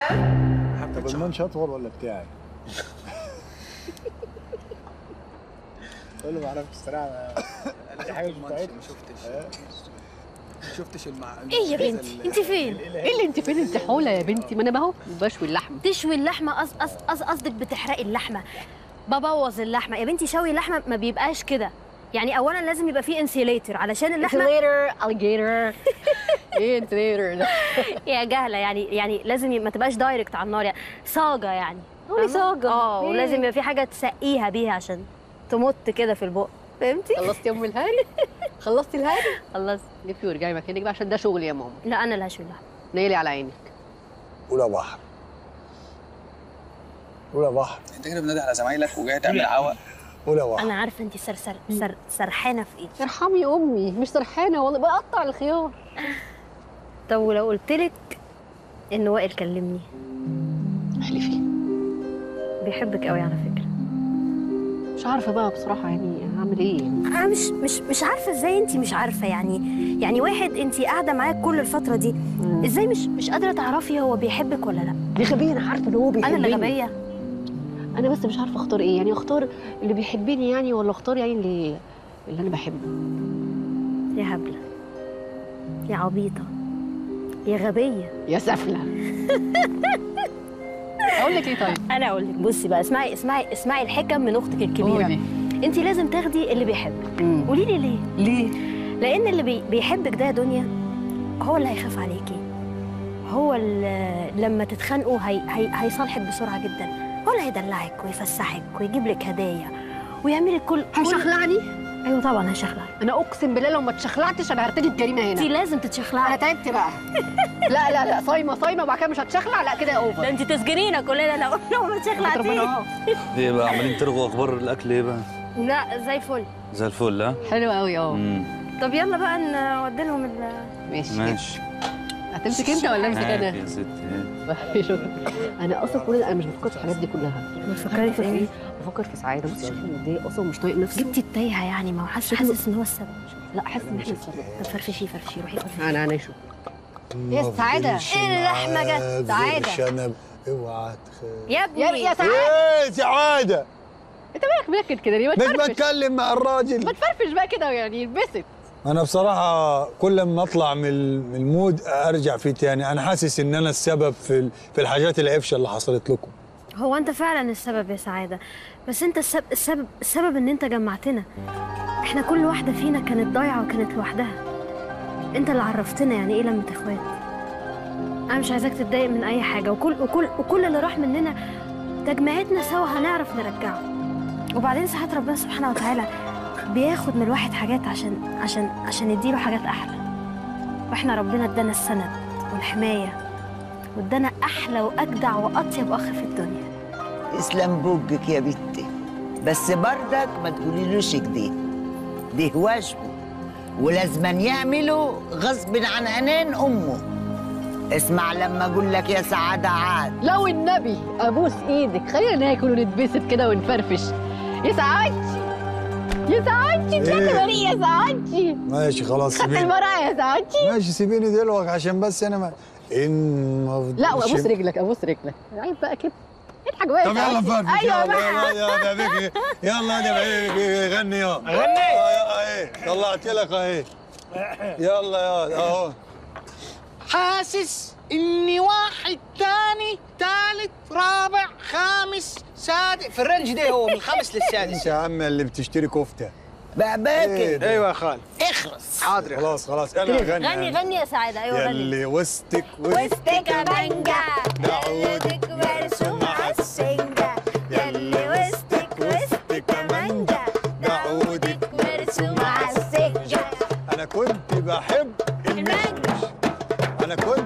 طب المنش اطول ولا بتاعي؟ قول له ما اعرفش الصراحه دي حاجه مش بتاعتي ما شفتش ما شفتش المع... ايه يا بنتي انت فين ايه اللي انت فين انت حوله يا بنتي ما انا بهو بشوي اللحم تشوي اللحمه قص قص قص قصدك بتحرقي اللحمه ببوظ اللحمه يا بنتي شوي اللحمه ما بيبقاش كده يعني اولا لازم يبقى فيه انسيليتر علشان اللحمه ليتر اليجيتور ايه انت ليتر ده يا جهله يعني يعني لازم ي- ما تبقاش دايركت على النار يعني صاجه يعني قولي فاهمة؟ صاجة. اه إيه؟ ولازم يبقى في حاجه تسقيها بيها عشان تمط كده في البق فهمتي خلصتي يا ام الهاري خلصتي الهاري خلاص لفي ورجعي مكانك بقى عشان ده شغل يا ماما لا انا اللي هشوي اللحمه نيلي على عينك ولا بحر ولا بحر انت كده بنادي على زمايلك وجاي تعمل عوق ولا بحر انا عارفه انت سر سر سر سرحانه في ايه ارحمي امي مش سرحانه والله بقطع الخيار طب ولو قلت لك ان وائل كلمني احلفي بيحبك قوي على فكره مش عارفه بقى بصراحه يعني هعمل ايه انا مش مش مش عارفه ازاي انت مش عارفه يعني يعني واحد انت قاعده معاه كل الفتره دي ازاي مش مش قادره تعرفي هو بيحبك ولا لا دي غبيه انا عارفه ان هو انا بيحبني اللي غبيه انا بس مش عارفه اختار ايه يعني اختار اللي بيحبني يعني ولا اختار يعني اللي اللي انا بحبه يا هبله يا عبيطه يا غبيه يا سفله اقول لك ايه طيب انا اقول لك بصي بقى اسمعي اسمعي اسمعي الحكم من اختك الكبيره قولي. انت لازم تاخدي اللي بيحبك مم. قولي لي ليه ليه لان اللي بي بيحبك ده يا دنيا هو اللي هيخاف عليكي هو اللي لما تتخانقوا هي هي هيصالحك بسرعه جدا هو اللي هيدلعك ويفسحك ويجيب لك هدايا ويعمل لك كل كل- هيشخلعني ايوه طبعا هيشخلعك انا اقسم بالله لو ما اتشخلعتش انا هرتكب جريمه انت هنا لازم انا تتشخلعي تعبت بقى لا لا لا صايمه صايمه وبعد كده مش هتشخلع لا كده ده اوفر انت تسجنينا كلنا لو لو ما تشخلعتيش ربنا ايه بقى عمالين ترغوا اخبار الاكل ايه بقى لا زي الفل زي الفل ها حلو قوي اه مم. طب يلا بقى نودي لهم ال ماشي ماشي هتمسك انت ولا امسك هات انا يا ستي شكرا انا اصلا كل ده انا مش بفكر في الحاجات دي كلها بتفكري في ايه؟ بفكر في سعاده بص شكله متضايق اصلا مش طايق نفسه جبتي التايهه يعني ما هو حاسس حاسس ان هو السبب لا حاسس ان احنا السبب طب فرفشي فرفشي روحي فرفشي انا انا شو يا سعادة. إيه اللحمة جت؟ سعادة. شنب اوعى تخاف يا ابني يا يا سعاده ايه سعاده انت مالك ماكد كده ليه ما مش تفرفش بتكلم مع الراجل ما تفرفش بقى كده يعني يتبسط انا بصراحه كل ما اطلع من ال- من المود ارجع فيه تاني انا حاسس ان انا السبب في ال- في الحاجات العفشه اللي حصلت لكم هو انت فعلا السبب يا سعاده بس انت السبب السبب السبب ان انت جمعتنا احنا كل واحده فينا كانت ضايعه وكانت لوحدها انت اللي عرفتنا يعني ايه لمه اخوات انا مش عايزاك تتضايق من اي حاجه وكل وكل وكل اللي راح مننا تجمعتنا سوا هنعرف نرجعه وبعدين ساعات ربنا سبحانه وتعالى بياخد من الواحد حاجات عشان عشان عشان يديله حاجات احلى واحنا ربنا ادانا السند والحمايه وادانا احلى واجدع واطيب اخ في الدنيا اسلم بوجك يا بنتي بس بردك ما تقوليلوش كده ده واجبه ولازما يعمله غصب عن عينين امه اسمع لما اقول لك يا سعاده عاد لو النبي ابوس ايدك خلينا ناكل ونتبسط كده ونفرفش يا سعادتي يا سعادتي إيه؟ انت مريء يا سعادتي ماشي خلاص خدت سيبيني المرأة يا سعادتي ماشي سيبيني دلوقتي عشان بس انا ما ان ما لا فضلش- وابوس رجلك ابوس رجلك عيب بقى كده اضحك بقى يا طب يلا سعادتي. نفرفش ايوه يلا بقى يلا يلا يا بيكي يلا يا بيكي غني يلا غني اهي طلعت لك اهي يلا يا اهو حاسس اني واحد تاني تالت رابع خامس سادس في الرنج ده هو من الخامس انت للسادس يا عم اللي بتشتري كفته بقى إيه باكر ده؟ ايوه يا خال اخرس حاضر يا خال. خلاص خلاص انا غني غني غني يا سعاده ايوه غني يلي وسطك وسطك مانجا دعودك مرسوم على السنجة يلي وسطك وسطك مانجا دعودك مرسوم على السنجة انا كنت بحب المانجا انا كنت